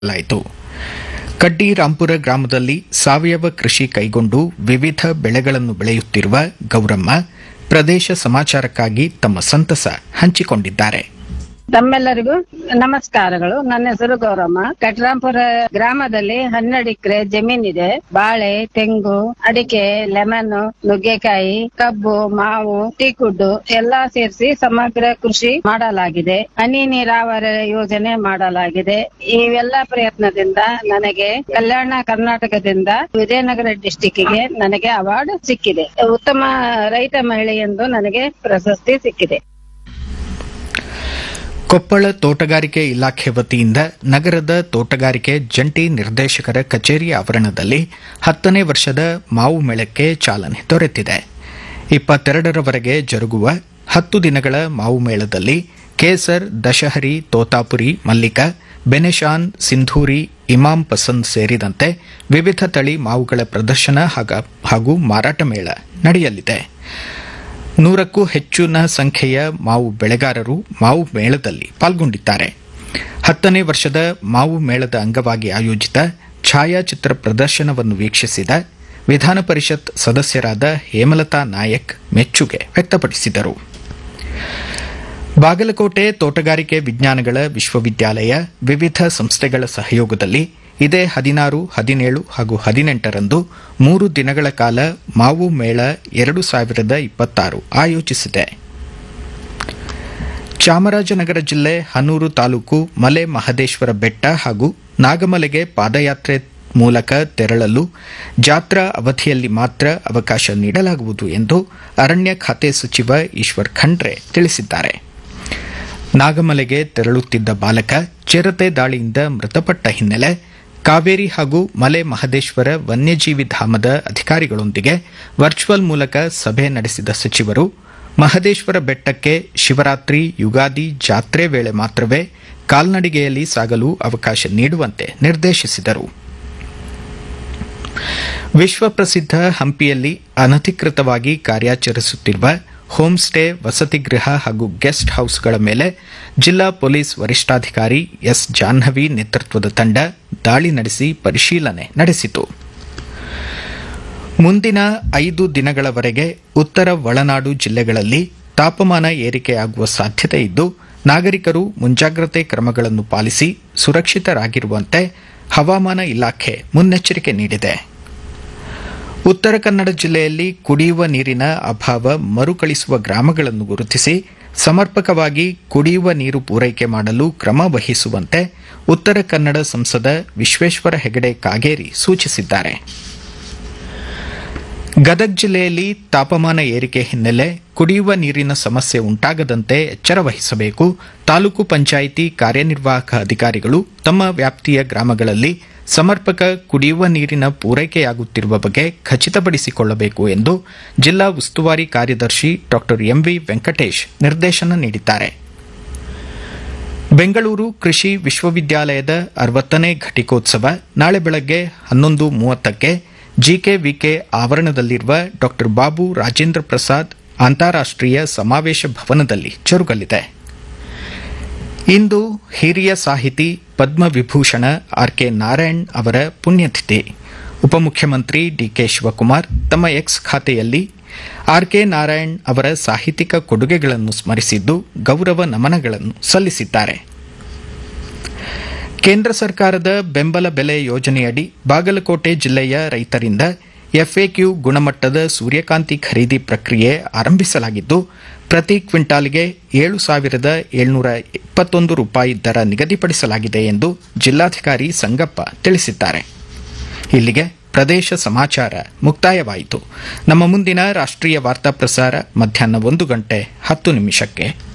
ಲಾಯಿತು ಕಡ್ಡಿ ರಾಂಪುರ ಗ್ರಾಮದಲ್ಲಿ ಸಾವಯವ ಕೃಷಿ ಕೈಗೊಂಡು ವಿವಿಧ ಬೆಳೆಗಳನ್ನು ಬೆಳೆಯುತ್ತಿರುವ ಗೌರಮ್ಮ ಪ್ರದೇಶ ಸಮಾಚಾರಕ್ಕಾಗಿ ತಮ್ಮ ಸಂತಸ ಹಂಚಿಕೊಂಡಿದ್ದಾರೆ ತಮ್ಮೆಲ್ಲರಿಗೂ ನಮಸ್ಕಾರಗಳು ನನ್ನ ಹೆಸರು ಗೌರಮ್ಮ ಕಟ್ರಾಂಪುರ ಗ್ರಾಮದಲ್ಲಿ ಹನ್ನೆರಡು ಎಕರೆ ಜಮೀನಿದೆ ಬಾಳೆ ತೆಂಗು ಅಡಿಕೆ ಲೆಮನ್ ನುಗ್ಗೆಕಾಯಿ ಕಬ್ಬು ಮಾವು ಟೀಕುಡ್ಡು ಎಲ್ಲಾ ಸೇರಿಸಿ ಸಮಗ್ರ ಕೃಷಿ ಮಾಡಲಾಗಿದೆ ಹನಿ ನೀರಾವರಿ ಯೋಜನೆ ಮಾಡಲಾಗಿದೆ ಇವೆಲ್ಲ ಪ್ರಯತ್ನದಿಂದ ನನಗೆ ಕಲ್ಯಾಣ ಕರ್ನಾಟಕದಿಂದ ವಿಜಯನಗರ ಡಿಸ್ಟಿಕ್ಗೆ ನನಗೆ ಅವಾರ್ಡ್ ಸಿಕ್ಕಿದೆ ಉತ್ತಮ ರೈತ ಮಹಿಳೆ ಎಂದು ನನಗೆ ಪ್ರಶಸ್ತಿ ಸಿಕ್ಕಿದೆ ಕೊಪ್ಪಳ ತೋಟಗಾರಿಕೆ ಇಲಾಖೆ ವತಿಯಿಂದ ನಗರದ ತೋಟಗಾರಿಕೆ ಜಂಟಿ ನಿರ್ದೇಶಕರ ಕಚೇರಿ ಆವರಣದಲ್ಲಿ ಹತ್ತನೇ ವರ್ಷದ ಮಾವು ಮೇಳಕ್ಕೆ ಚಾಲನೆ ದೊರೆತಿದೆ ಇಪ್ಪತ್ತೆರಡರವರೆಗೆ ಜರುಗುವ ಹತ್ತು ದಿನಗಳ ಮಾವು ಮೇಳದಲ್ಲಿ ಕೇಸರ್ ದಶಹರಿ ತೋತಾಪುರಿ ಮಲ್ಲಿಕ ಬೆನೆಶಾನ್ ಸಿಂಧೂರಿ ಇಮಾಂ ಪಸಂದ್ ಸೇರಿದಂತೆ ವಿವಿಧ ತಳಿ ಮಾವುಗಳ ಪ್ರದರ್ಶನ ಹಾಗ- ಹಾಗೂ ಮಾರಾಟ ಮೇಳ ನಡೆಯಲಿದೆ ನೂರಕ್ಕೂ ಹೆಚ್ಚಿನ ಸಂಖ್ಯೆಯ ಮಾವು ಬೆಳೆಗಾರರು ಮಾವು ಮೇಳದಲ್ಲಿ ಪಾಲ್ಗೊಂಡಿದ್ದಾರೆ ಹತ್ತನೇ ವರ್ಷದ ಮಾವು ಮೇಳದ ಅಂಗವಾಗಿ ಆಯೋಜಿತ ಛಾಯಾಚಿತ್ರ ಪ್ರದರ್ಶನವನ್ನು ವೀಕ್ಷಿಸಿದ ವಿಧಾನ ಪರಿಷತ್ ಸದಸ್ಯರಾದ ಹೇಮಲತಾ ನಾಯಕ್ ಮೆಚ್ಚುಗೆ ವ್ಯಕ್ತಪಡಿಸಿದರು ಬಾಗಲಕೋಟೆ ತೋಟಗಾರಿಕೆ ವಿಜ್ಞಾನಗಳ ವಿಶ್ವವಿದ್ಯಾಲಯ ವಿವಿಧ ಸಂಸ್ಥೆಗಳ ಸಹಯೋಗದಲ್ಲಿ ಇದೇ ಹದಿನಾರು ಹದಿನೇಳು ಹಾಗೂ ಹದಿನೆಂಟರಂದು ಮೂರು ದಿನಗಳ ಕಾಲ ಮಾವು ಮೇಳ ಎರಡು ಸಾವಿರದ ಇಪ್ಪತ್ತಾರು ಆಯೋಜಿಸಿದೆ ಚಾಮರಾಜನಗರ ಜಿಲ್ಲೆ ಹನೂರು ತಾಲೂಕು ಮಲೆ ಮಹದೇಶ್ವರ ಬೆಟ್ಟ ಹಾಗೂ ನಾಗಮಲೆಗೆ ಪಾದಯಾತ್ರೆ ಮೂಲಕ ತೆರಳಲು ಜಾತ್ರಾ ಅವಧಿಯಲ್ಲಿ ಮಾತ್ರ ಅವಕಾಶ ನೀಡಲಾಗುವುದು ಎಂದು ಅರಣ್ಯ ಖಾತೆ ಸಚಿವ ಈಶ್ವರ್ ಖಂಡ್ರೆ ತಿಳಿಸಿದ್ದಾರೆ ನಾಗಮಲೆಗೆ ತೆರಳುತ್ತಿದ್ದ ಬಾಲಕ ಚಿರತೆ ದಾಳಿಯಿಂದ ಮೃತಪಟ್ಟ ಹಿನ್ನೆಲೆ ಕಾವೇರಿ ಹಾಗೂ ಮಲೆ ಮಹದೇಶ್ವರ ವನ್ಯಜೀವಿ ಧಾಮದ ಅಧಿಕಾರಿಗಳೊಂದಿಗೆ ವರ್ಚುವಲ್ ಮೂಲಕ ಸಭೆ ನಡೆಸಿದ ಸಚಿವರು ಮಹದೇಶ್ವರ ಬೆಟ್ಟಕ್ಕೆ ಶಿವರಾತ್ರಿ ಯುಗಾದಿ ಜಾತ್ರೆ ವೇಳೆ ಮಾತ್ರವೇ ಕಾಲ್ನಡಿಗೆಯಲ್ಲಿ ಸಾಗಲು ಅವಕಾಶ ನೀಡುವಂತೆ ನಿರ್ದೇಶಿಸಿದರು ವಿಶ್ವ ಪ್ರಸಿದ್ಧ ಹಂಪಿಯಲ್ಲಿ ಅನಧಿಕೃತವಾಗಿ ಕಾರ್ಯಾಚರಿಸುತ್ತಿರುವ ಹೋಮ್ ಸ್ಟೇ ವಸತಿ ಗೃಹ ಹಾಗೂ ಗೆಸ್ಟ್ ಹೌಸ್ಗಳ ಮೇಲೆ ಜಿಲ್ಲಾ ಪೊಲೀಸ್ ವರಿಷ್ಠಾಧಿಕಾರಿ ಎಸ್ ಜಾಹ್ನವಿ ನೇತೃತ್ವದ ತಂಡ ದಾಳಿ ನಡೆಸಿ ಪರಿಶೀಲನೆ ನಡೆಸಿತು ಮುಂದಿನ ಐದು ದಿನಗಳವರೆಗೆ ಉತ್ತರ ಒಳನಾಡು ಜಿಲ್ಲೆಗಳಲ್ಲಿ ತಾಪಮಾನ ಏರಿಕೆಯಾಗುವ ಸಾಧ್ಯತೆ ಇದ್ದು ನಾಗರಿಕರು ಮುಂಜಾಗ್ರತೆ ಕ್ರಮಗಳನ್ನು ಪಾಲಿಸಿ ಸುರಕ್ಷಿತರಾಗಿರುವಂತೆ ಹವಾಮಾನ ಇಲಾಖೆ ಮುನ್ನೆಚ್ಚರಿಕೆ ನೀಡಿದೆ ಉತ್ತರ ಕನ್ನಡ ಜಿಲ್ಲೆಯಲ್ಲಿ ಕುಡಿಯುವ ನೀರಿನ ಅಭಾವ ಮರುಕಳಿಸುವ ಗ್ರಾಮಗಳನ್ನು ಗುರುತಿಸಿ ಸಮರ್ಪಕವಾಗಿ ಕುಡಿಯುವ ನೀರು ಪೂರೈಕೆ ಮಾಡಲು ಕ್ರಮ ವಹಿಸುವಂತೆ ಉತ್ತರ ಕನ್ನಡ ಸಂಸದ ವಿಶ್ವೇಶ್ವರ ಹೆಗಡೆ ಕಾಗೇರಿ ಸೂಚಿಸಿದ್ದಾರೆ ಗದಗ ಜಿಲ್ಲೆಯಲ್ಲಿ ತಾಪಮಾನ ಏರಿಕೆ ಹಿನ್ನೆಲೆ ಕುಡಿಯುವ ನೀರಿನ ಸಮಸ್ಯೆ ಉಂಟಾಗದಂತೆ ಎಚ್ಚರ ವಹಿಸಬೇಕು ತಾಲೂಕು ಪಂಚಾಯಿತಿ ಕಾರ್ಯನಿರ್ವಾಹಕ ಅಧಿಕಾರಿಗಳು ತಮ್ಮ ವ್ಯಾಪ್ತಿಯ ಗ್ರಾಮಗಳಲ್ಲಿ ಸಮರ್ಪಕ ಕುಡಿಯುವ ನೀರಿನ ಪೂರೈಕೆಯಾಗುತ್ತಿರುವ ಬಗ್ಗೆ ಖಚಿತಪಡಿಸಿಕೊಳ್ಳಬೇಕು ಎಂದು ಜಿಲ್ಲಾ ಉಸ್ತುವಾರಿ ಕಾರ್ಯದರ್ಶಿ ಡಾ ಎಂವಿ ವೆಂಕಟೇಶ್ ನಿರ್ದೇಶನ ನೀಡಿದ್ದಾರೆ ಬೆಂಗಳೂರು ಕೃಷಿ ವಿಶ್ವವಿದ್ಯಾಲಯದ ಅರವತ್ತನೇ ಘಟಿಕೋತ್ಸವ ನಾಳೆ ಬೆಳಗ್ಗೆ ಹನ್ನೊಂದು ಮೂವತ್ತಕ್ಕೆ ಜಿಕೆವಿಕೆ ಆವರಣದಲ್ಲಿರುವ ಡಾ ಬಾಬು ರಾಜೇಂದ್ರ ಪ್ರಸಾದ್ ಅಂತಾರಾಷ್ಟೀಯ ಸಮಾವೇಶ ಭವನದಲ್ಲಿ ಜರುಗಲಿದೆ ಇಂದು ಹಿರಿಯ ಸಾಹಿತಿ ಪದ್ಮವಿಭೂಷಣ ಆರ್ ಕೆ ನಾರಾಯಣ್ ಅವರ ಪುಣ್ಯತಿಥಿ ಉಪಮುಖ್ಯಮಂತ್ರಿ ಡಿಕೆ ಶಿವಕುಮಾರ್ ತಮ್ಮ ಎಕ್ಸ್ ಖಾತೆಯಲ್ಲಿ ಆರ್ ಕೆ ನಾರಾಯಣ್ ಅವರ ಸಾಹಿತ್ಯಿಕ ಕೊಡುಗೆಗಳನ್ನು ಸ್ಮರಿಸಿದ್ದು ಗೌರವ ನಮನಗಳನ್ನು ಸಲ್ಲಿಸಿದ್ದಾರೆ ಕೇಂದ್ರ ಸರ್ಕಾರದ ಬೆಂಬಲ ಬೆಲೆ ಯೋಜನೆಯಡಿ ಬಾಗಲಕೋಟೆ ಜಿಲ್ಲೆಯ ರೈತರಿಂದ ಎಫ್ಎಕ್ಯೂ ಗುಣಮಟ್ಟದ ಸೂರ್ಯಕಾಂತಿ ಖರೀದಿ ಪ್ರಕ್ರಿಯೆ ಆರಂಭಿಸಲಾಗಿದ್ದು ಪ್ರತಿ ಕ್ವಿಂಟಾಲ್ಗೆ ಏಳು ಸಾವಿರದ ಏಳ್ನೂರ ಇಪ್ಪತ್ತೊಂದು ರೂಪಾಯಿ ದರ ನಿಗದಿಪಡಿಸಲಾಗಿದೆ ಎಂದು ಜಿಲ್ಲಾಧಿಕಾರಿ ಸಂಗಪ್ಪ ತಿಳಿಸಿದ್ದಾರೆ ಇಲ್ಲಿಗೆ ಪ್ರದೇಶ ಸಮಾಚಾರ ಮುಕ್ತಾಯವಾಯಿತು ನಮ್ಮ ಮುಂದಿನ ರಾಷ್ಟ್ರೀಯ ವಾರ್ತಾ ಪ್ರಸಾರ ಮಧ್ಯಾಹ್ನ ಒಂದು ಗಂಟೆ ಹತ್ತು ನಿಮಿಷಕ್ಕೆ